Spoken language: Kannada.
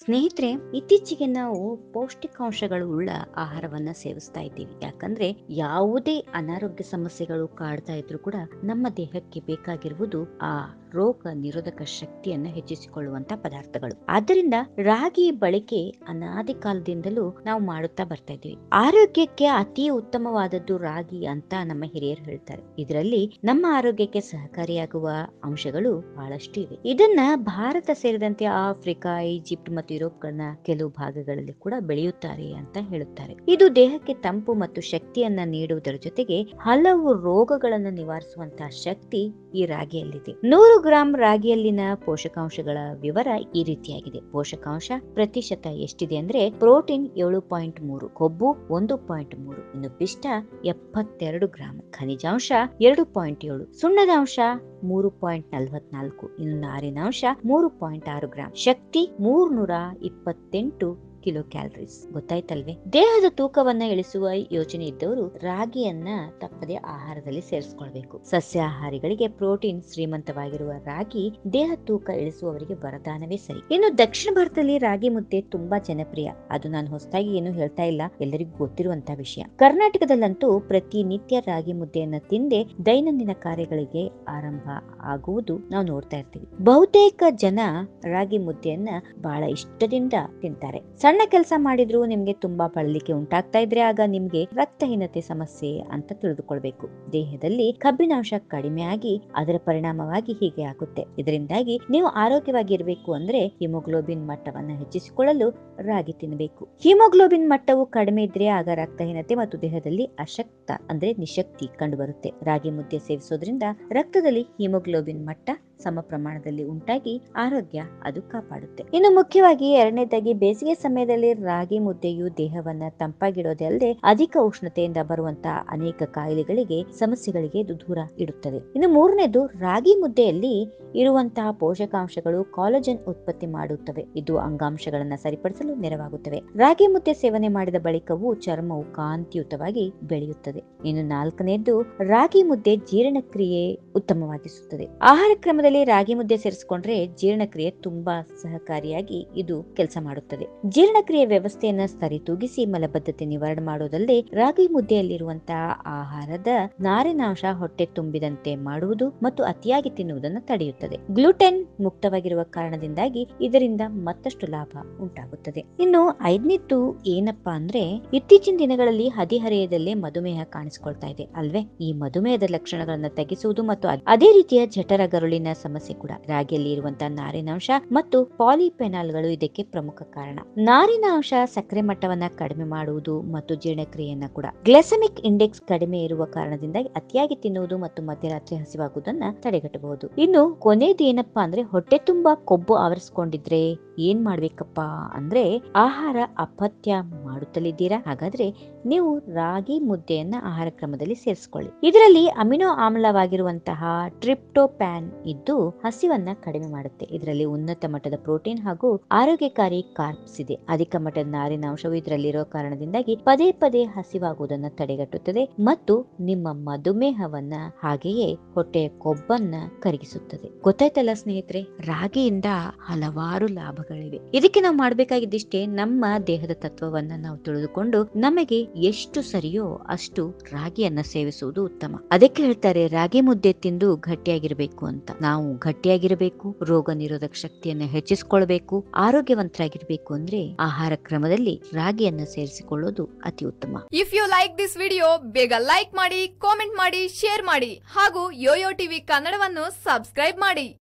ಸ್ನೇಹಿತರೆ ಇತ್ತೀಚೆಗೆ ನಾವು ಪೌಷ್ಟಿಕಾಂಶಗಳು ಉಳ್ಳ ಆಹಾರವನ್ನ ಸೇವಿಸ್ತಾ ಇದ್ದೀವಿ ಯಾಕಂದ್ರೆ ಯಾವುದೇ ಅನಾರೋಗ್ಯ ಸಮಸ್ಯೆಗಳು ಕಾಡ್ತಾ ಇದ್ರು ಕೂಡ ನಮ್ಮ ದೇಹಕ್ಕೆ ಬೇಕಾಗಿರುವುದು ಆ ರೋಗ ನಿರೋಧಕ ಶಕ್ತಿಯನ್ನ ಹೆಚ್ಚಿಸಿಕೊಳ್ಳುವಂತ ಪದಾರ್ಥಗಳು ಆದ್ದರಿಂದ ರಾಗಿ ಬಳಕೆ ಅನಾದಿ ಕಾಲದಿಂದಲೂ ನಾವು ಮಾಡುತ್ತಾ ಬರ್ತಾ ಇದ್ದೀವಿ ಆರೋಗ್ಯಕ್ಕೆ ಅತಿ ಉತ್ತಮವಾದದ್ದು ರಾಗಿ ಅಂತ ನಮ್ಮ ಹಿರಿಯರು ಹೇಳ್ತಾರೆ ಇದರಲ್ಲಿ ನಮ್ಮ ಆರೋಗ್ಯಕ್ಕೆ ಸಹಕಾರಿಯಾಗುವ ಅಂಶಗಳು ಬಹಳಷ್ಟು ಇವೆ ಇದನ್ನ ಭಾರತ ಸೇರಿದಂತೆ ಆಫ್ರಿಕಾ ಈಜಿಪ್ಟ್ ಮತ್ತು ಯುರೋಪ್ಗಳನ್ನ ಕೆಲವು ಭಾಗಗಳಲ್ಲಿ ಕೂಡ ಬೆಳೆಯುತ್ತಾರೆ ಅಂತ ಹೇಳುತ್ತಾರೆ ಇದು ದೇಹಕ್ಕೆ ತಂಪು ಮತ್ತು ಶಕ್ತಿಯನ್ನ ನೀಡುವುದರ ಜೊತೆಗೆ ಹಲವು ರೋಗಗಳನ್ನು ನಿವಾರಿಸುವಂತಹ ಶಕ್ತಿ ಈ ರಾಗಿಯಲ್ಲಿದೆ ನೂರು ಗ್ರಾಂ ರಾಗಿಯಲ್ಲಿನ ಪೋಷಕಾಂಶಗಳ ವಿವರ ಈ ರೀತಿಯಾಗಿದೆ ಪೋಷಕಾಂಶ ಪ್ರತಿಶತ ಎಷ್ಟಿದೆ ಅಂದ್ರೆ ಪ್ರೋಟೀನ್ ಏಳು ಪಾಯಿಂಟ್ ಮೂರು ಕೊಬ್ಬು ಒಂದು ಪಾಯಿಂಟ್ ಮೂರು ಇನ್ನು ಪಿಷ್ಟ ಎಪ್ಪತ್ತೆರಡು ಗ್ರಾಂ ಖನಿಜಾಂಶ ಎರಡು ಪಾಯಿಂಟ್ ಏಳು ಸುಣ್ಣದ ಅಂಶ ಮೂರು ಪಾಯಿಂಟ್ ನಲವತ್ನಾಲ್ಕು ಇನ್ನು ನಾರಿನಾಂಶ ಮೂರು ಪಾಯಿಂಟ್ ಆರು ಗ್ರಾಂ ಶಕ್ತಿ ಮೂರ್ನೂರ ಇಪ್ಪತ್ತೆಂಟು ಕಿಲೋ ಕ್ಯಾಲರೀಸ್ ಗೊತ್ತಾಯ್ತಲ್ವೇ ದೇಹದ ತೂಕವನ್ನ ಇಳಿಸುವ ಯೋಚನೆ ಇದ್ದವರು ರಾಗಿಯನ್ನ ತಪ್ಪದೆ ಆಹಾರದಲ್ಲಿ ಸೇರಿಸ್ಕೊಳ್ಬೇಕು ಸಸ್ಯಾಹಾರಿಗಳಿಗೆ ಪ್ರೋಟೀನ್ ಶ್ರೀಮಂತವಾಗಿರುವ ರಾಗಿ ದೇಹ ತೂಕ ಇಳಿಸುವವರಿಗೆ ವರದಾನವೇ ಸರಿ ಇನ್ನು ದಕ್ಷಿಣ ಭಾರತದಲ್ಲಿ ರಾಗಿ ಮುದ್ದೆ ತುಂಬಾ ಜನಪ್ರಿಯ ಅದು ನಾನು ಹೊಸದಾಗಿ ಏನು ಹೇಳ್ತಾ ಇಲ್ಲ ಎಲ್ಲರಿಗೂ ಗೊತ್ತಿರುವಂತ ವಿಷಯ ಕರ್ನಾಟಕದಲ್ಲಂತೂ ಪ್ರತಿನಿತ್ಯ ರಾಗಿ ಮುದ್ದೆಯನ್ನ ತಿಂದೆ ದೈನಂದಿನ ಕಾರ್ಯಗಳಿಗೆ ಆರಂಭ ಆಗುವುದು ನಾವು ನೋಡ್ತಾ ಇರ್ತೀವಿ ಬಹುತೇಕ ಜನ ರಾಗಿ ಮುದ್ದೆಯನ್ನ ಬಹಳ ಇಷ್ಟದಿಂದ ತಿಂತಾರೆ ಸಣ್ಣ ಕೆಲಸ ಮಾಡಿದ್ರು ನಿಮ್ಗೆ ತುಂಬಾ ಬಳಲಿಕೆ ಉಂಟಾಗ್ತಾ ಇದ್ರೆ ಆಗ ನಿಮ್ಗೆ ರಕ್ತಹೀನತೆ ಸಮಸ್ಯೆ ಅಂತ ತಿಳಿದುಕೊಳ್ಬೇಕು ದೇಹದಲ್ಲಿ ಕಬ್ಬಿನಾಂಶ ಕಡಿಮೆ ಆಗಿ ಅದರ ಪರಿಣಾಮವಾಗಿ ಹೀಗೆ ಆಗುತ್ತೆ ಇದರಿಂದಾಗಿ ನೀವು ಆರೋಗ್ಯವಾಗಿ ಇರಬೇಕು ಅಂದ್ರೆ ಹಿಮೋಗ್ಲೋಬಿನ್ ಮಟ್ಟವನ್ನ ಹೆಚ್ಚಿಸಿಕೊಳ್ಳಲು ರಾಗಿ ತಿನ್ನಬೇಕು ಹಿಮೋಗ್ಲೋಬಿನ್ ಮಟ್ಟವು ಕಡಿಮೆ ಇದ್ರೆ ಆಗ ರಕ್ತಹೀನತೆ ಮತ್ತು ದೇಹದಲ್ಲಿ ಅಶಕ್ತ ಅಂದ್ರೆ ನಿಶಕ್ತಿ ಕಂಡುಬರುತ್ತೆ ರಾಗಿ ಮುದ್ದೆ ಸೇವಿಸೋದ್ರಿಂದ ರಕ್ತದಲ್ಲಿ ಹಿಮೋಗ್ಲೋಬಿನ್ ಮಟ್ಟ ಸಮ ಪ್ರಮಾಣದಲ್ಲಿ ಉಂಟಾಗಿ ಆರೋಗ್ಯ ಅದು ಕಾಪಾಡುತ್ತೆ ಇನ್ನು ಮುಖ್ಯವಾಗಿ ಎರಡನೇದಾಗಿ ಬೇಸಿಗೆ ಸಮಯದಲ್ಲಿ ರಾಗಿ ಮುದ್ದೆಯು ದೇಹವನ್ನ ತಂಪಾಗಿಡೋದೇ ಅಲ್ಲದೆ ಅಧಿಕ ಉಷ್ಣತೆಯಿಂದ ಬರುವಂತಹ ಅನೇಕ ಕಾಯಿಲೆಗಳಿಗೆ ಸಮಸ್ಯೆಗಳಿಗೆ ಇದು ದೂರ ಇಡುತ್ತದೆ ಇನ್ನು ಮೂರನೇದು ರಾಗಿ ಮುದ್ದೆಯಲ್ಲಿ ಇರುವಂತಹ ಪೋಷಕಾಂಶಗಳು ಕಾಲಜನ್ ಉತ್ಪತ್ತಿ ಮಾಡುತ್ತವೆ ಇದು ಅಂಗಾಂಶಗಳನ್ನ ಸರಿಪಡಿಸಲು ನೆರವಾಗುತ್ತವೆ ರಾಗಿ ಮುದ್ದೆ ಸೇವನೆ ಮಾಡಿದ ಬಳಿಕವೂ ಚರ್ಮವು ಕಾಂತಿಯುತವಾಗಿ ಬೆಳೆಯುತ್ತದೆ ಇನ್ನು ನಾಲ್ಕನೇದು ರಾಗಿ ಮುದ್ದೆ ಜೀರ್ಣಕ್ರಿಯೆ ಉತ್ತಮವಾಗಿಸುತ್ತದೆ ಆಹಾರ ಕ್ರಮದಲ್ಲಿ ರಾಗಿ ಮುದ್ದೆ ಸೇರಿಸಿಕೊಂಡ್ರೆ ಜೀರ್ಣಕ್ರಿಯೆ ತುಂಬಾ ಸಹಕಾರಿಯಾಗಿ ಇದು ಕೆಲಸ ಮಾಡುತ್ತದೆ ಜೀರ್ಣಕ್ರಿಯೆ ವ್ಯವಸ್ಥೆಯನ್ನ ಸರಿತೂಗಿಸಿ ಮಲಬದ್ಧತೆ ನಿವಾರಣೆ ಮಾಡೋದಲ್ಲದೆ ರಾಗಿ ಮುದ್ದೆಯಲ್ಲಿರುವಂತಹ ಆಹಾರದ ನಾರಿನಾಂಶ ಹೊಟ್ಟೆ ತುಂಬಿದಂತೆ ಮಾಡುವುದು ಮತ್ತು ಅತಿಯಾಗಿ ತಿನ್ನುವುದನ್ನು ತಡೆಯುತ್ತದೆ ಗ್ಲೂಟೆನ್ ಮುಕ್ತವಾಗಿರುವ ಕಾರಣದಿಂದಾಗಿ ಇದರಿಂದ ಮತ್ತಷ್ಟು ಲಾಭ ಉಂಟಾಗುತ್ತದೆ ಇನ್ನು ಐದನೇದ್ದು ಏನಪ್ಪಾ ಅಂದ್ರೆ ಇತ್ತೀಚಿನ ದಿನಗಳಲ್ಲಿ ಹದಿಹರೆಯದಲ್ಲೇ ಮಧುಮೇಹ ಕಾಣಿಸಿಕೊಳ್ತಾ ಇದೆ ಅಲ್ವೇ ಈ ಮಧುಮೇಹದ ಲಕ್ಷಣಗಳನ್ನ ತಗ್ಗಿಸುವುದು ಮತ್ತು ಅದ್- ಅದೇ ರೀತಿಯ ಜಠರ ಗರುಳಿನ ಸಮಸ್ಯೆ ಕೂಡ ರಾಗಿಯಲ್ಲಿ ಇರುವಂತಹ ನಾರಿನಾಂಶ ಮತ್ತು ಪಾಲಿಫೆನಾಲ್ಗಳು ಇದಕ್ಕೆ ಪ್ರಮುಖ ಕಾರಣ ನಾರಿನಾಂಶ ಸಕ್ಕರೆ ಮಟ್ಟವನ್ನ ಕಡಿಮೆ ಮಾಡುವುದು ಮತ್ತು ಜೀರ್ಣಕ್ರಿಯೆಯನ್ನ ಕೂಡ ಗ್ಲೆಸಮಿಕ್ ಇಂಡೆಕ್ಸ್ ಕಡಿಮೆ ಇರುವ ಕಾರಣದಿಂದಾಗಿ ಅತಿಯಾಗಿ ತಿನ್ನುವುದು ಮತ್ತು ಮಧ್ಯರಾತ್ರಿ ಹಸಿವಾಗುವುದನ್ನ ತಡೆಗಟ್ಟಬಹುದು ಇನ್ನು ಕೊನೆಯದು ಏನಪ್ಪಾ ಅಂದ್ರೆ ಹೊಟ್ಟೆ ತುಂಬಾ ಕೊಬ್ಬು ಆವರಿಸ್ಕೊಂಡಿದ್ರೆ ಏನ್ ಮಾಡ್ಬೇಕಪ್ಪ ಅಂದ್ರೆ ಆಹಾರ ಅಪಥ್ಯ ಮಾಡುತ್ತಲಿದ್ದೀರಾ ಹಾಗಾದ್ರೆ ನೀವು ರಾಗಿ ಮುದ್ದೆಯನ್ನ ಆಹಾರ ಕ್ರಮದಲ್ಲಿ ಸೇರಿಸಿಕೊಳ್ಳಿ ಇದರಲ್ಲಿ ಅಮಿನೋ ಆಮ್ಲವಾಗಿರುವಂತಹ ಟ್ರಿಪ್ಟೋಪ್ಯಾನ್ ಇದ್ದು ಹಸಿವನ್ನ ಕಡಿಮೆ ಮಾಡುತ್ತೆ ಇದರಲ್ಲಿ ಉನ್ನತ ಮಟ್ಟದ ಪ್ರೋಟೀನ್ ಹಾಗೂ ಆರೋಗ್ಯಕಾರಿ ಕಾರ್ಬ್ಸ್ ಇದೆ ಅಧಿಕ ಮಟ್ಟದ ನಾರಿನಾಂಶವು ಇದರಲ್ಲಿರೋ ಕಾರಣದಿಂದಾಗಿ ಪದೇ ಪದೇ ಹಸಿವಾಗುವುದನ್ನ ತಡೆಗಟ್ಟುತ್ತದೆ ಮತ್ತು ನಿಮ್ಮ ಮಧುಮೇಹವನ್ನ ಹಾಗೆಯೇ ಹೊಟ್ಟೆಯ ಕೊಬ್ಬನ್ನ ಕರಗಿಸುತ್ತದೆ ಗೊತ್ತಾಯ್ತಲ್ಲ ಸ್ನೇಹಿತರೆ ರಾಗಿಯಿಂದ ಹಲವಾರು ಲಾಭಗಳಿವೆ ಇದಕ್ಕೆ ನಾವು ಮಾಡ್ಬೇಕಾಗಿದ್ದಿಷ್ಟೇ ನಮ್ಮ ದೇಹದ ತತ್ವವನ್ನ ನಾವು ತಿಳಿದುಕೊಂಡು ನಮಗೆ ಎಷ್ಟು ಸರಿಯೋ ಅಷ್ಟು ರಾಗಿಯನ್ನ ಸೇವಿಸುವುದು ಉತ್ತಮ ಅದಕ್ಕೆ ಹೇಳ್ತಾರೆ ರಾಗಿ ಮುದ್ದೆ ತಿಂದು ಗಟ್ಟಿಯಾಗಿರ್ಬೇಕು ಅಂತ ನಾವು ಗಟ್ಟಿಯಾಗಿರಬೇಕು ರೋಗ ನಿರೋಧಕ ಶಕ್ತಿಯನ್ನ ಹೆಚ್ಚಿಸಿಕೊಳ್ಬೇಕು ಆರೋಗ್ಯವಂತರಾಗಿರ್ಬೇಕು ಅಂದ್ರೆ ಆಹಾರ ಕ್ರಮದಲ್ಲಿ ರಾಗಿಯನ್ನ ಸೇರಿಸಿಕೊಳ್ಳೋದು ಅತಿ ಉತ್ತಮ if you like this video ಬೇಗ ಲೈಕ್ ಮಾಡಿ ಕಾಮೆಂಟ್ ಮಾಡಿ ಶೇರ್ ಮಾಡಿ ಹಾಗೂ ಯೋಯೋ ಟಿವಿ ಕನ್ನಡವನ್ನು ಸಬ್ಸ್ಕ್ರೈಬ್ ಮಾಡಿ